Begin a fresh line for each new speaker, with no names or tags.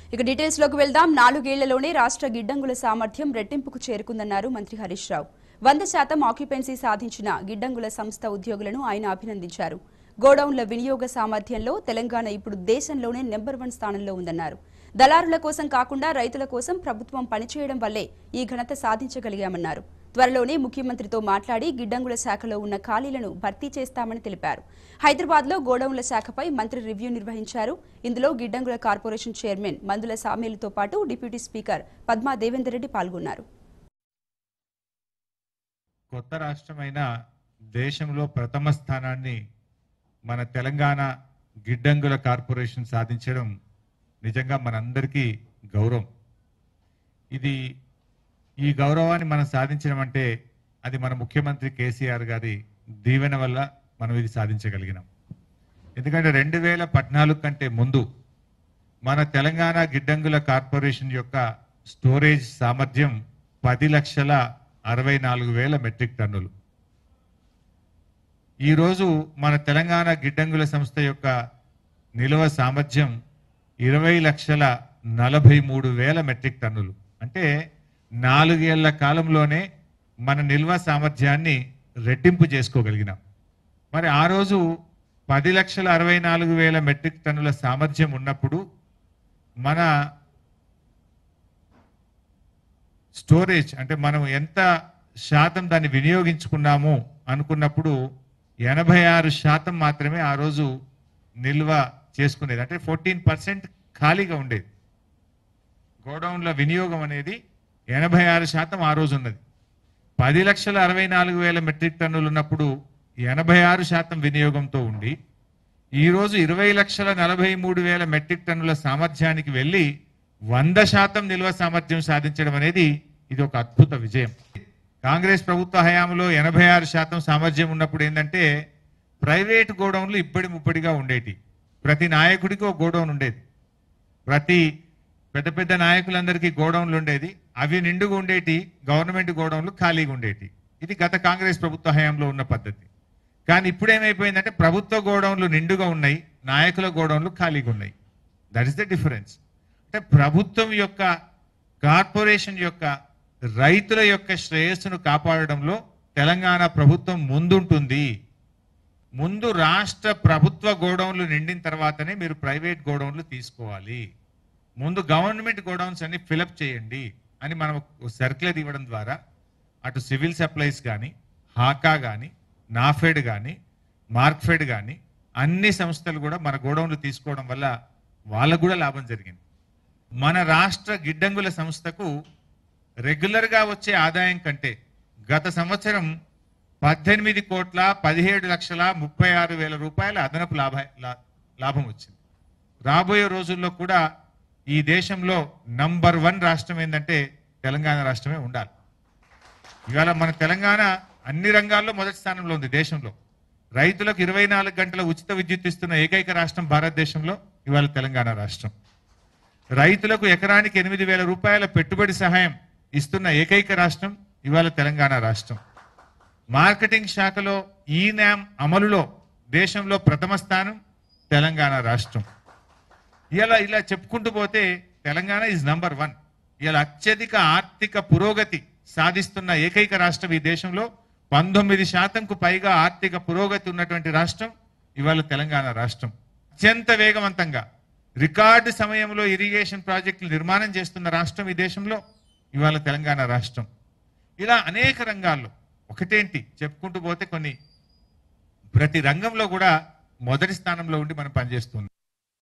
ఇక డీటెయిల్స్ లోకి వెళ్దాం నాలుగేళ్లలోనే రాష్ట్ర గిడ్డంగుల సామర్థ్యం రెట్టింపుకు చేరుకుందన్నారు మంత్రి హరీష్ రావు వంద శాతం ఆక్యుపెన్సీ సాధించిన గిడ్డంగుల సంస్థ ఉద్యోగులను ఆయన అభినందించారు గోడౌన్ల వినియోగ సామర్థ్యంలో తెలంగాణ ఇప్పుడు దేశంలోనే నెంబర్ వన్ స్థానంలో ఉందన్నారు దళారుల కోసం కాకుండా రైతుల కోసం ప్రభుత్వం పనిచేయడం వల్లే ఈ ఘనత సాధించగలిగామన్నారు త్వరలోనే ముఖ్యమంత్రితో మాట్లాడి గిడ్డంగుల శాఖలో ఉన్న ఖాళీలను భర్తీ చేస్తామని తెలిపారు హైదరాబాద్లో గోడౌన్ల శాఖపై మంత్రి రివ్యూ నిర్వహించారు ఇందులో గిడ్డంగుల కార్పొరేషన్ చైర్మన్ మందుల సామేలుతో పాటు డిప్యూటీ స్పీకర్ పద్మా దేవేందర్ రెడ్డి పాల్గొన్నారు
కొత్త రాష్ట్రమైన దేశంలో ప్రథమ స్థానాన్ని మన తెలంగాణ గిడ్డంగుల కార్పొరేషన్ సాధించడం నిజంగా మనందరికీ గౌరవం ఇది ఈ గౌరవాన్ని మనం సాధించడం అంటే అది మన ముఖ్యమంత్రి కేసీఆర్ గారి దీవెన వల్ల మనం ఇది సాధించగలిగినాం ఎందుకంటే రెండు వేల పద్నాలుగు కంటే ముందు మన తెలంగాణ గిడ్డంగుల కార్పొరేషన్ యొక్క స్టోరేజ్ సామర్థ్యం పది లక్షల అరవై నాలుగు వేల మెట్రిక్ టన్నులు ఈరోజు మన తెలంగాణ గిడ్డంగుల సంస్థ యొక్క నిల్వ సామర్థ్యం ఇరవై లక్షల నలభై మూడు వేల మెట్రిక్ టన్నులు అంటే నాలుగేళ్ల కాలంలోనే మన నిల్వ సామర్థ్యాన్ని రెట్టింపు చేసుకోగలిగినాం మరి ఆ రోజు పది లక్షల అరవై నాలుగు వేల మెట్రిక్ టన్నుల సామర్థ్యం ఉన్నప్పుడు మన స్టోరేజ్ అంటే మనం ఎంత శాతం దాన్ని వినియోగించుకున్నాము అనుకున్నప్పుడు ఎనభై ఆరు శాతం మాత్రమే ఆ రోజు నిల్వ చేసుకునేది అంటే ఫోర్టీన్ పర్సెంట్ ఖాళీగా ఉండేది గోడౌన్ల వినియోగం అనేది ఎనభై ఆరు శాతం ఆ రోజు ఉన్నది పది లక్షల అరవై నాలుగు వేల మెట్రిక్ టన్నులు ఉన్నప్పుడు ఎనభై ఆరు శాతం వినియోగంతో ఉండి ఈ రోజు ఇరవై లక్షల నలభై మూడు వేల మెట్రిక్ టన్నుల సామర్థ్యానికి వెళ్ళి వంద శాతం నిల్వ సామర్థ్యం సాధించడం అనేది ఇది ఒక అద్భుత విజయం కాంగ్రెస్ ప్రభుత్వ హయాంలో ఎనభై ఆరు శాతం సామర్థ్యం ఉన్నప్పుడు ఏంటంటే ప్రైవేట్ గోడౌన్లు ఇప్పటి ముప్పటిగా ఉండేటి ప్రతి నాయకుడికి ఒక గోడౌన్ ఉండేది ప్రతి పెద్ద పెద్ద నాయకులందరికీ గోడౌన్లు ఉండేది అవి నిండుగా ఉండేటి గవర్నమెంట్ గోడౌన్లు ఖాళీగా ఉండేటి ఇది గత కాంగ్రెస్ ప్రభుత్వ హయాంలో ఉన్న పద్ధతి కానీ ఇప్పుడు ఏమైపోయిందంటే ప్రభుత్వ గోడౌన్లు నిండుగా ఉన్నాయి నాయకుల గోడౌన్లు ఖాళీగా ఉన్నాయి దట్ ఇస్ ద డిఫరెన్స్ అంటే ప్రభుత్వం యొక్క కార్పొరేషన్ యొక్క రైతుల యొక్క శ్రేయస్సును కాపాడడంలో తెలంగాణ ప్రభుత్వం ముందుంటుంది ముందు రాష్ట్ర ప్రభుత్వ గోడౌన్లు నిండిన తర్వాతనే మీరు ప్రైవేట్ గోడౌన్లు తీసుకోవాలి ముందు గవర్నమెంట్ గోడౌన్స్ అన్ని ఫిలప్ చేయండి అని మనం సర్క్యులర్ ఇవ్వడం ద్వారా అటు సివిల్ సప్లైస్ కానీ హాకా కానీ నాఫెడ్ కానీ మార్క్ఫెడ్ కానీ అన్ని సంస్థలు కూడా మన గోడౌన్లు తీసుకోవడం వల్ల వాళ్ళకు కూడా లాభం జరిగింది మన రాష్ట్ర గిడ్డంగుల సంస్థకు రెగ్యులర్గా వచ్చే ఆదాయం కంటే గత సంవత్సరం పద్దెనిమిది కోట్ల పదిహేడు లక్షల ముప్పై ఆరు వేల రూపాయల అదనపు లాభ లా- లాభం వచ్చింది రాబోయే రోజుల్లో కూడా ఈ దేశంలో నంబర్ వన్ రాష్ట్రం ఏంటంటే తెలంగాణ రాష్ట్రమే ఉండాలి ఇవాళ మన తెలంగాణ అన్ని రంగాల్లో మొదటి స్థానంలో ఉంది దేశంలో రైతులకు ఇరవై నాలుగు గంటల ఉచిత విద్యుత్ ఇస్తున్న ఏకైక రాష్ట్రం భారతదేశంలో ఇవాళ తెలంగాణ రాష్ట్రం రైతులకు ఎకరానికి ఎనిమిది వేల రూపాయల పెట్టుబడి సహాయం ఇస్తున్న ఏకైక రాష్ట్రం ఇవాళ తెలంగాణ రాష్ట్రం మార్కెటింగ్ శాఖలో ఈ నామ్ అమలులో దేశంలో ప్రథమ స్థానం తెలంగాణ రాష్ట్రం ఇలా ఇలా చెప్పుకుంటూ పోతే తెలంగాణ ఇస్ నంబర్ వన్ ఇలా అత్యధిక ఆర్థిక పురోగతి సాధిస్తున్న ఏకైక రాష్ట్రం ఈ దేశంలో పంతొమ్మిది శాతంకు పైగా ఆర్థిక పురోగతి ఉన్నటువంటి రాష్ట్రం ఇవాళ తెలంగాణ రాష్ట్రం అత్యంత వేగవంతంగా రికార్డు సమయంలో ఇరిగేషన్ ప్రాజెక్టులు నిర్మాణం చేస్తున్న రాష్ట్రం ఈ దేశంలో ఇవాళ తెలంగాణ రాష్ట్రం ఇలా అనేక రంగాల్లో ఒకటేంటి చెప్పుకుంటూ పోతే కొన్ని ప్రతి రంగంలో కూడా మొదటి స్థానంలో ఉండి మనం పనిచేస్తున్నాం